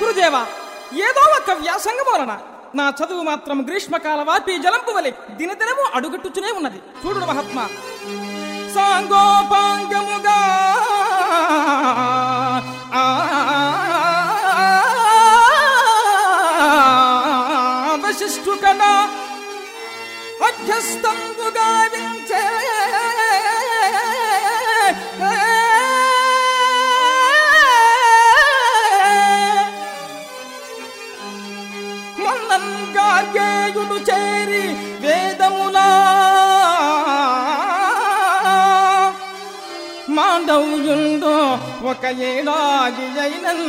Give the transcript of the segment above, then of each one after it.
గురుదేవ ఏదో ఒక వ్యాసంగం వలన నా చదువు మాత్రం గ్రీష్మకాల వాపి జలంపు వలె దినదినము అడుగట్టుచునే ఉన్నది చూడు మహాత్మా సాంగోపాంగముగా ఆ, వశిష్ఠు కన్నా అధ్యస్తంబుగా వించే మొన్నన్ గార్గేయుడు చేరి వేదములా మాండవ్యుండు ఒక ఏడాది అయినన్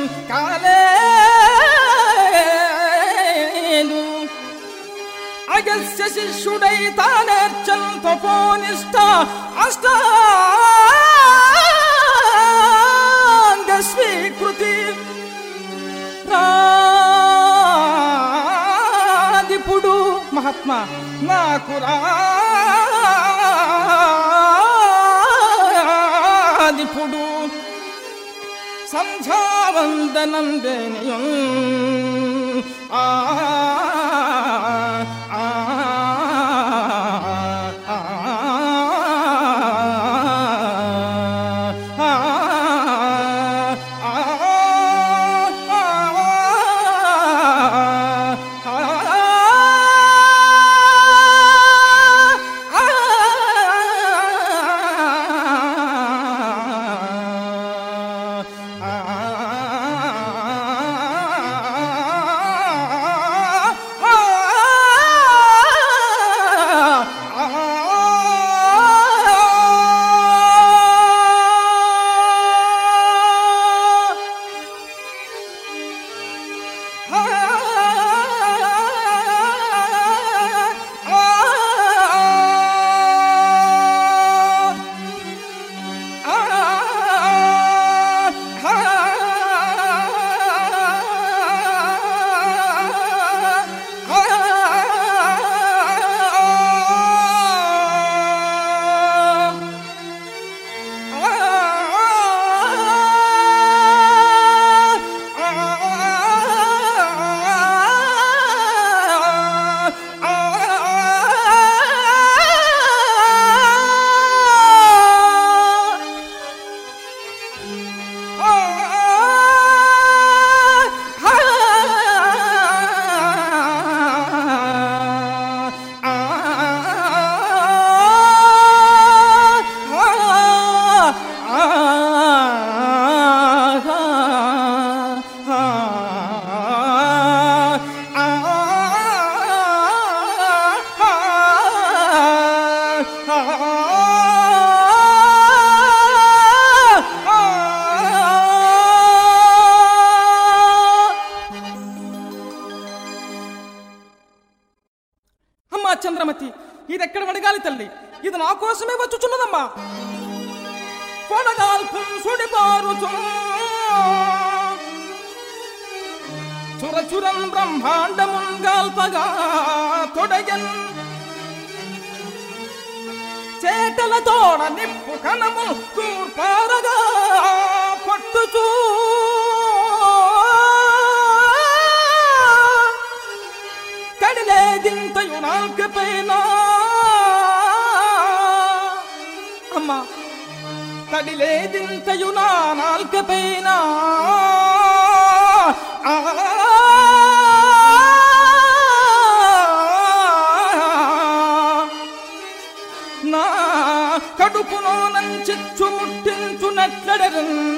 కాలేదు అగస్య శిష్యుడై తానేర్చన్ తపోనిష్ట అష్టాంగ స్వీకృతి రాదిపుడు మహాత్మా నాకు రాదిపుడు సంధ్యావందనం దేనియం ఆ ఆ, ఆ, ఆ, అమ్మా చంద్రమతి ఇది ఎక్కడ అడగాలి తల్లి ఇది నా కోసమే వచ్చుచున్నదమ్మా కొడగాల్పం సుడిపారుచు చురచురం బ్రహ్మాండమున్ గాల్పగా తొడగన్ చేటల తోడ నిప్పు కణము తూర్పారగా పట్టుచూ కడిలేదింతయు నాల్క పైన అమ్మా కడిలేదింతయు నా నాల్క పైన ఆ నా కడుపులో నంచిచ్చు ముట్టించునట్లడరు